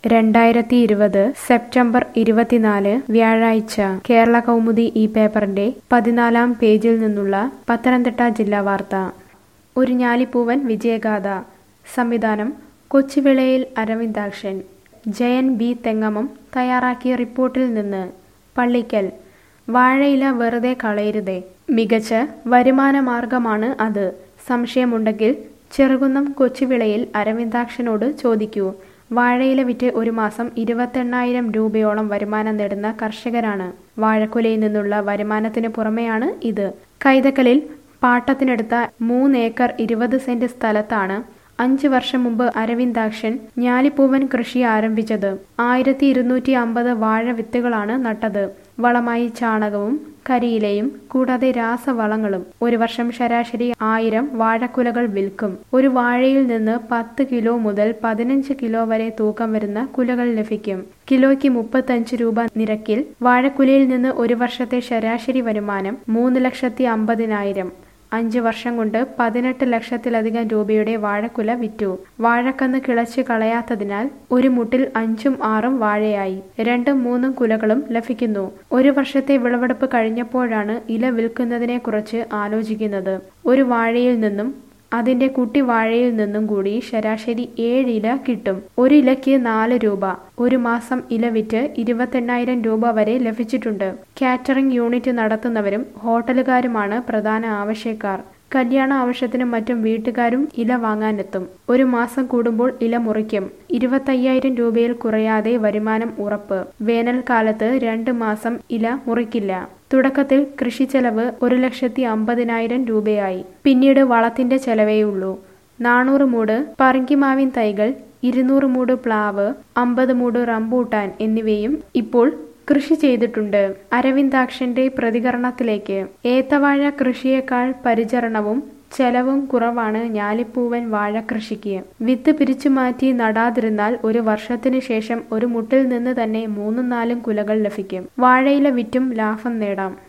രണ്ടായിരത്തി ഇരുപത് സെപ്റ്റംബർ ഇരുപത്തിനാല് വ്യാഴാഴ്ച കേരള കൗമുദി ഈ പേപ്പറിന്റെ പതിനാലാം പേജിൽ നിന്നുള്ള പത്തനംതിട്ട ജില്ലാ വാർത്ത ഒരു ഞാലിപ്പൂവൻ വിജയഗാഥ സംവിധാനം കൊച്ചുവിളയിൽ അരവിന്ദാക്ഷൻ ജയൻ ബി തെങ്ങമം തയ്യാറാക്കിയ റിപ്പോർട്ടിൽ നിന്ന് പള്ളിക്കൽ വാഴയില വെറുതെ കളയരുതേ മികച്ച വരുമാന മാർഗമാണ് അത് സംശയമുണ്ടെങ്കിൽ ചെറുകുന്നം കൊച്ചുവിളയിൽ അരവിന്ദാക്ഷനോട് ചോദിക്കൂ വാഴയില വിറ്റ് ഒരു മാസം ഇരുപത്തെണ്ണായിരം രൂപയോളം വരുമാനം നേടുന്ന കർഷകരാണ് വാഴക്കുലയിൽ നിന്നുള്ള വരുമാനത്തിന് പുറമെയാണ് ഇത് കൈതക്കലിൽ പാട്ടത്തിനെടുത്ത മൂന്നേക്കർ ഇരുപത് സെന്റ് സ്ഥലത്താണ് അഞ്ച് വർഷം മുമ്പ് അരവിന്ദാക്ഷൻ ഞാലിപ്പൂവൻ കൃഷി ആരംഭിച്ചത് ആയിരത്തി ഇരുന്നൂറ്റി അമ്പത് വാഴ വിത്തുകളാണ് നട്ടത് വളമായി ചാണകവും കരിയിലയും കൂടാതെ രാസവളങ്ങളും ഒരു വർഷം ശരാശരി ആയിരം വാഴക്കുലകൾ വിൽക്കും ഒരു വാഴയിൽ നിന്ന് പത്ത് കിലോ മുതൽ പതിനഞ്ച് കിലോ വരെ തൂക്കം വരുന്ന കുലകൾ ലഭിക്കും കിലോയ്ക്ക് മുപ്പത്തഞ്ച് രൂപ നിരക്കിൽ വാഴക്കുലയിൽ നിന്ന് ഒരു വർഷത്തെ ശരാശരി വരുമാനം മൂന്ന് ലക്ഷത്തി അമ്പതിനായിരം അഞ്ച് വർഷം കൊണ്ട് പതിനെട്ട് ലക്ഷത്തിലധികം രൂപയുടെ വാഴക്കുല വിറ്റു വാഴക്കന്ന് കിളച്ച് കളയാത്തതിനാൽ ഒരു മുട്ടിൽ അഞ്ചും ആറും വാഴയായി രണ്ടും മൂന്നും കുലകളും ലഭിക്കുന്നു ഒരു വർഷത്തെ വിളവെടുപ്പ് കഴിഞ്ഞപ്പോഴാണ് ഇല വിൽക്കുന്നതിനെക്കുറിച്ച് ആലോചിക്കുന്നത് ഒരു വാഴയിൽ നിന്നും അതിന്റെ കുട്ടി വാഴയിൽ നിന്നും കൂടി ശരാശരി ഏഴ് ഇല കിട്ടും ഒരു ഇലയ്ക്ക് നാല് രൂപ ഒരു മാസം ഇല വിറ്റ് ഇരുപത്തെണ്ണായിരം രൂപ വരെ ലഭിച്ചിട്ടുണ്ട് കാറ്ററിംഗ് യൂണിറ്റ് നടത്തുന്നവരും ഹോട്ടലുകാരുമാണ് പ്രധാന ആവശ്യക്കാർ കല്യാണ ആവശ്യത്തിനും മറ്റും വീട്ടുകാരും ഇല വാങ്ങാനെത്തും ഒരു മാസം കൂടുമ്പോൾ ഇല മുറിക്കും ഇരുപത്തയ്യായിരം രൂപയിൽ കുറയാതെ വരുമാനം ഉറപ്പ് വേനൽക്കാലത്ത് രണ്ട് മാസം ഇല മുറിക്കില്ല തുടക്കത്തിൽ കൃഷി ചെലവ് ഒരു ലക്ഷത്തി അമ്പതിനായിരം രൂപയായി പിന്നീട് വളത്തിന്റെ ചെലവേയുള്ളൂ നാനൂറ് മൂട് പറങ്കിമാവിൻ തൈകൾ ഇരുന്നൂറ് മൂട് പ്ലാവ് അമ്പത് മൂട് റംബൂട്ടാൻ എന്നിവയും ഇപ്പോൾ കൃഷി ചെയ്തിട്ടുണ്ട് അരവിന്ദാക്ഷന്റെ പ്രതികരണത്തിലേക്ക് ഏത്തവാഴ കൃഷിയേക്കാൾ പരിചരണവും ചെലവും കുറവാണ് ഞാലിപ്പൂവൻ വാഴ കൃഷിക്ക് വിത്ത് പിരിച്ചു മാറ്റി നടാതിരുന്നാൽ ഒരു വർഷത്തിനു ശേഷം ഒരു മുട്ടിൽ നിന്ന് തന്നെ മൂന്നും നാലും കുലകൾ ലഭിക്കും വാഴയില വിറ്റും ലാഭം നേടാം